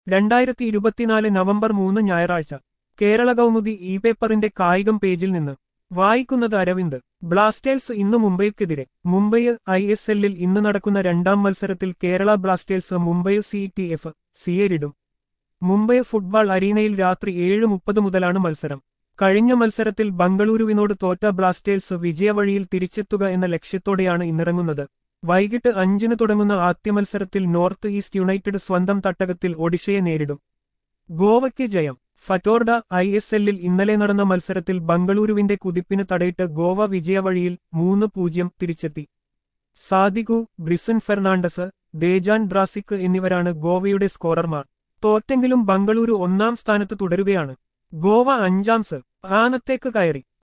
രണ്ടായിരത്തി ഇരുപത്തിനാല് നവംബർ മൂന്ന് ഞായറാഴ്ച കേരള കൗമുദി ഇ പേപ്പറിന്റെ കായികം പേജിൽ നിന്ന് വായിക്കുന്നത് അരവിന്ദ് ബ്ലാസ്റ്റേഴ്സ് ഇന്ന് മുംബൈക്കെതിരെ മുംബൈ ഐ എസ് എല്ലിൽ ഇന്ന് നടക്കുന്ന രണ്ടാം മത്സരത്തിൽ Kerala Blasters Mumbai city F സിയേരിടും മുംബൈ ഫുട്ബോൾ അരീനയിൽ രാത്രി ഏഴ് മുപ്പത് മുതലാണ് മത്സരം കഴിഞ്ഞ മത്സരത്തിൽ ബംഗളൂരുവിനോട് തോറ്റ ബ്ലാസ്റ്റേഴ്സ് വിജയവഴിയിൽ തിരിച്ചെത്തുക എന്ന ലക്ഷ്യത്തോടെയാണ് ഇന്നിറങ്ങുന്നത് വൈകിട്ട് അഞ്ചിന് തുടങ്ങുന്ന ആദ്യ മത്സരത്തിൽ നോർത്ത് ഈസ്റ്റ് യുണൈറ്റഡ് സ്വന്തം തട്ടകത്തിൽ ഒഡീഷയെ നേരിടും ഗോവയ്ക്ക് ജയം ഫറ്റോർഡ ഐ എസ് എല്ലിൽ ഇന്നലെ നടന്ന മത്സരത്തിൽ ബംഗളൂരുവിന്റെ കുതിപ്പിന് തടയിട്ട് ഗോവ വിജയവഴിയിൽ മൂന്ന് പൂജ്യം തിരിച്ചെത്തി സാദിഗു ബ്രിസൻ ഫെർണാണ്ടസ് ദേജാൻ ഡ്രാസിക് എന്നിവരാണ് ഗോവയുടെ സ്കോറർമാർ തോറ്റെങ്കിലും ബംഗളൂരു ഒന്നാം സ്ഥാനത്ത് തുടരുകയാണ് ഗോവ അഞ്ചാം സർ ആനത്തേക്ക് കയറി